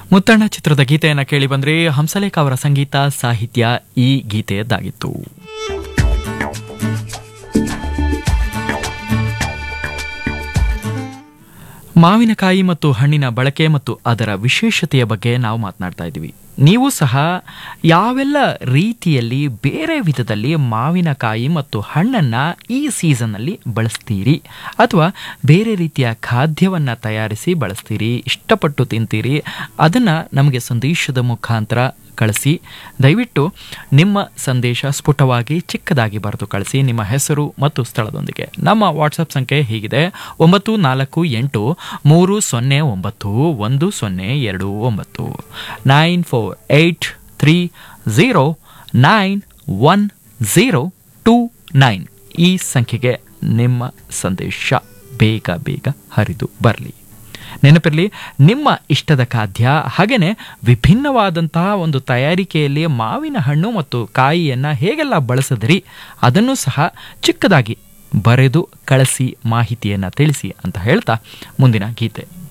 ಮುತ್ತಣ್ಣ ಚಿತ್ರದ ಗೀತೆಯನ್ನು ಕೇಳಿ ಬಂದ್ರೆ ಹಂಸಲೇಖ ಅವರ ಸಂಗೀತ ಸಾಹಿತ್ಯ ಈ ಗೀತೆಯದ್ದಾಗಿತ್ತು ಮಾವಿನಕಾಯಿ ಮತ್ತು ಹಣ್ಣಿನ ಬಳಕೆ ಮತ್ತು ಅದರ ವಿಶೇಷತೆಯ ಬಗ್ಗೆ ನಾವು ಮಾತನಾಡ್ತಾ ಇದ್ದೀವಿ ನೀವು ಸಹ ಯಾವೆಲ್ಲ ರೀತಿಯಲ್ಲಿ ಬೇರೆ ವಿಧದಲ್ಲಿ ಮಾವಿನಕಾಯಿ ಮತ್ತು ಹಣ್ಣನ್ನು ಈ ಸೀಸನ್ನಲ್ಲಿ ಬಳಸ್ತೀರಿ ಅಥವಾ ಬೇರೆ ರೀತಿಯ ಖಾದ್ಯವನ್ನು ತಯಾರಿಸಿ ಬಳಸ್ತೀರಿ ಇಷ್ಟಪಟ್ಟು ತಿಂತೀರಿ ಅದನ್ನು ನಮಗೆ ಸಂದೇಶದ ಮುಖಾಂತರ ಕಳಿಸಿ ದಯವಿಟ್ಟು ನಿಮ್ಮ ಸಂದೇಶ ಸ್ಫುಟವಾಗಿ ಚಿಕ್ಕದಾಗಿ ಬರೆದು ಕಳಿಸಿ ನಿಮ್ಮ ಹೆಸರು ಮತ್ತು ಸ್ಥಳದೊಂದಿಗೆ ನಮ್ಮ ವಾಟ್ಸಪ್ ಸಂಖ್ಯೆ ಹೀಗಿದೆ ಒಂಬತ್ತು ನಾಲ್ಕು ಎಂಟು ಮೂರು ಸೊನ್ನೆ ಒಂಬತ್ತು ಒಂದು ಸೊನ್ನೆ ಎರಡು ಒಂಬತ್ತು nine four eight three zero nine one zero two nine ಈ ಸಂಖ್ಯೆಗೆ ನಿಮ್ಮ ಸಂದೇಶ ಬೇಗ ಬೇಗ ಹರಿದು ಬರಲಿ ನೆನಪಿರಲಿ ನಿಮ್ಮ ಇಷ್ಟದ ಖಾದ್ಯ ಹಾಗೆಯೇ ವಿಭಿನ್ನವಾದಂತಹ ಒಂದು ತಯಾರಿಕೆಯಲ್ಲಿ ಮಾವಿನ ಹಣ್ಣು ಮತ್ತು ಕಾಯಿಯನ್ನು ಹೇಗೆಲ್ಲ ಬಳಸಿದ್ರಿ ಅದನ್ನು ಸಹ ಚಿಕ್ಕದಾಗಿ ಬರೆದು ಕಳಿಸಿ ಮಾಹಿತಿಯನ್ನು ತಿಳಿಸಿ ಅಂತ ಹೇಳ್ತಾ ಮುಂದಿನ ಗೀತೆ